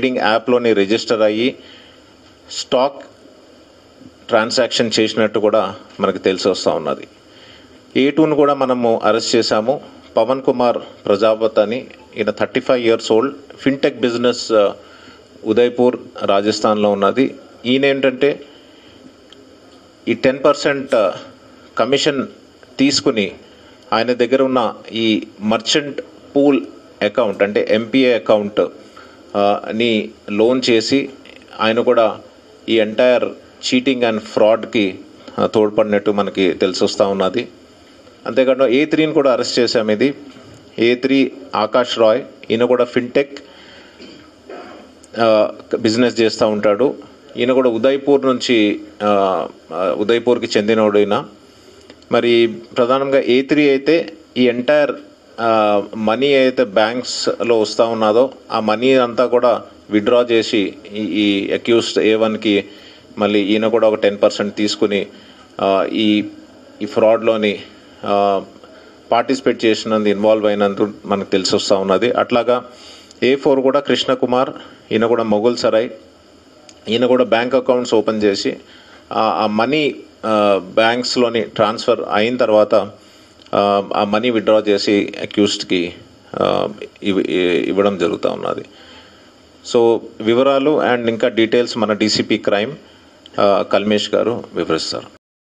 trading యాప్లోని register అయ్యి stock transaction చేసినట్టు కూడా మనకు తెలిసి వస్తూ ఉన్నది ఏ టూను కూడా మనము అరెస్ట్ చేశాము పవన్ కుమార్ ప్రజాపత్ అని ఈయన thirty five years old fintech business ఆ, ఉదయ్పూర్ రాజస్థాన్లో ఉన్నది ఈయన ఏంటంటే ఈ టెన్ పర్సెంట్ కమిషన్ తీసుకుని ఆయన దగ్గర ఉన్న ఈ మర్చెంట్ పూల్ అకౌంట్ అంటే ఎంపీఏ అకౌంట్ ఆ, ని లోన్ చేసి ఆయన కూడా ఈ ఎంటైర్ చీటింగ్ అండ్ ఫ్రాడ్కి తోడ్పడినట్టు మనకి తెలిసి వస్తూ ఉన్నది అంతేకాకుండా ఏ త్రీని కూడా అరెస్ట్ చేశాము ఇది ఏ త్రీ ఆకాష్ రాయ్ ఈయన కూడా ఫిన్టెక్ ఆ, బిజినెస్ చేస్తూ ఉంటాడు ఈయన కూడా ఉదయ్పూర్ నుంచి ఆ, ఆ, ఉదయ్పూర్కి చెందినవాడు ఈయన మరి ప్రధానంగా ఏ త్రీ అయితే ఈ ఎంటైర్ మనీ అయితే బ్యాంక్స్లో వస్తూ ఉన్నదో ఆ మనీ అంతా కూడా విత్డ్రా చేసి ఈ ఈ అక్యూస్డ్ ఏ వన్కి మళ్ళీ ఈయన కూడా ఒక టెన్ పర్సెంట్ తీసుకుని ఆ, ఈ ఈ ఫ్రాడ్లోని పార్టిసిపేట్ చేసినందు ఇన్వాల్వ్ అయినందుకు మనకు తెలిసి వస్తూ ఉన్నది అట్లాగా ఏ ఫోర్ కూడా కృష్ణకుమార్ ఈయన కూడా మొగుల్ సరాయ్ ఈయన కూడా బ్యాంక్ అకౌంట్స్ ఓపెన్ చేసి ఆ- ఆ మనీ బ్యాంక్స్లోని ట్రాన్స్ఫర్ అయిన తర్వాత ఆ, ఆ మనీ విత్డ్రా చేసి అక్యూస్డ్కి ఇవ్వడం జరుగుతూ ఉన్నది సో వివరాలు అండ్ ఇంకా డీటెయిల్స్ మన డీసీపీ క్రైమ్ కల్మేష్ గారు వివరిస్తారు